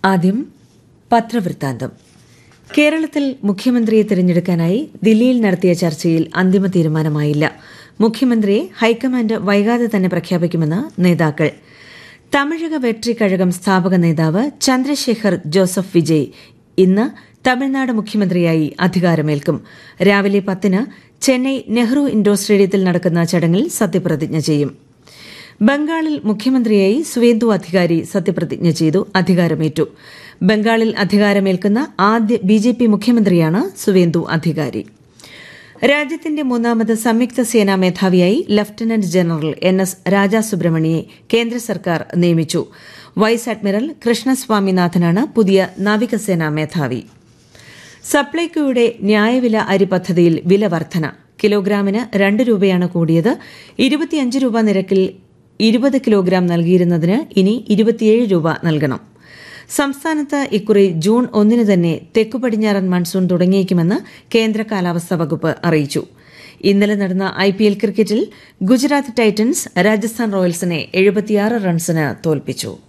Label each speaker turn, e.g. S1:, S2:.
S1: ആദ്യം പത്രവൃത്താന്തം കേരളത്തിൽ മുഖ്യമന്ത്രിയെ തിരഞ്ഞെടുക്കാനായി ദില്ലിയിൽ നടത്തിയ ചർച്ചയിൽ അന്തിമ തീരുമാനമായില്ല മുഖ്യമന്ത്രിയെ ഹൈക്കമാൻഡ് വൈകാതെ തന്നെ പ്രഖ്യാപിക്കുമെന്ന് നേതാക്കൾ തമിഴക വെട്രി കഴകം സ്ഥാപക നേതാവ് ചന്ദ്രശേഖർ ജോസഫ് വിജയ് ഇന്ന് തമിഴ്നാട് മുഖ്യമന്ത്രിയായി അധികാരമേൽക്കും രാവിലെ പത്തിന് ചെന്നൈ നെഹ്റു ഇൻഡോർ സ്റ്റേഡിയത്തിൽ നടക്കുന്ന ചടങ്ങിൽ സത്യപ്രതിജ്ഞ ചെയ്യും ബംഗാളിൽ മുഖ്യമന്ത്രിയായി സുവേന്ദു അധികാരി സത്യപ്രതിജ്ഞ ചെയ്തു അധികാരമേറ്റു ബംഗാളിൽ അധികാരമേൽക്കുന്ന ആദ്യ ബി ജെ പി മുഖ്യമന്ത്രിയാണ് സുവേന്ദു അധികാരി രാജ്യത്തിന്റെ മൂന്നാമത് സംയുക്ത സേനാ മേധാവിയായി lieutenant general N S Raja സുബ്രഹ്മണ്യെ കേന്ദ്ര സർക്കാർ നിയമിച്ചു വൈസ് അഡ്മിറൽ കൃഷ്ണസ്വാമിനാഥനാണ് പുതിയ നാവികസേനാ മേധാവി സപ്ലൈകോയുടെ ന്യായവില അരി പദ്ധതിയിൽ വില വർധന കിലോഗ്രാമിന് രണ്ട് രൂപയാണ് കൂടിയത് ഇരുപത്തിയഞ്ച് രൂപ നിരക്കിൽ ഇരുപത് കിലോഗ്രാം നൽകിയിരുന്നതിന് ഇനി ഇരുപത്തിയേഴ് രൂപ നൽകണം സംസ്ഥാനത്ത് ഇക്കുറി ജൂൺ ഒന്നിന് തന്നെ തെക്കു പടിഞ്ഞാറൻ മൺസൂൺ തുടങ്ങിയേക്കുമെന്ന് കേന്ദ്ര കാലാവസ്ഥാ വകുപ്പ് അറിയിച്ചു ഇന്നലെ നടന്ന ഐപിഎൽ ക്രിക്കറ്റിൽ ഗുജറാത്ത് ടൈറ്റൻസ് രാജസ്ഥാൻ റോയൽസിനെ എഴുപത്തിയാറ് റൺസിന് തോൽപ്പിച്ചു